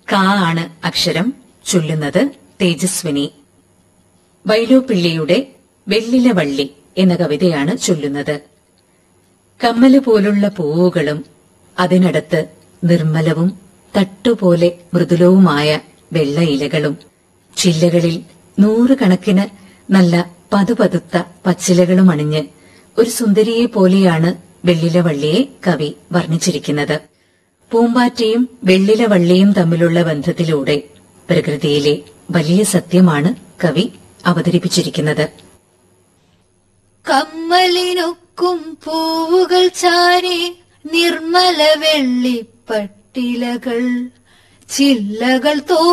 കാ ആണ് അക്ഷരം ചൊല്ലുന്നത് തേജസ്വിനി വൈലോപ്പിള്ളിയുടെ വെള്ളില വള്ളി എന്ന കവിതയാണ് ചൊല്ലുന്നത് കമ്മല് പോലുള്ള പൂവുകളും അതിനടുത്ത് നിർമ്മലവും തട്ടുപോലെ മൃദുലവുമായ വെള്ള ഇലകളും ചില്ലകളിൽ നൂറുകണക്കിന് നല്ല പതുപതുത്ത പച്ചിലകളും അണിഞ്ഞ് ഒരു സുന്ദരിയെ പോലെയാണ് വെള്ളിലവള്ളിയെ കവി വർണ്ണിച്ചിരിക്കുന്നത് പൂമ്പാറ്റയും വെള്ളിലവള്ളിയും തമ്മിലുള്ള ബന്ധത്തിലൂടെ പ്രകൃതിയിലെ വലിയ സത്യമാണ് കവി അവതരിപ്പിച്ചിരിക്കുന്നത് കമ്മലിനൊക്കും പൂവുകൾ ചാരി നിർമ്മല വെള്ളിപ്പട്ടിലകൾ ചില്ലകൾ തോ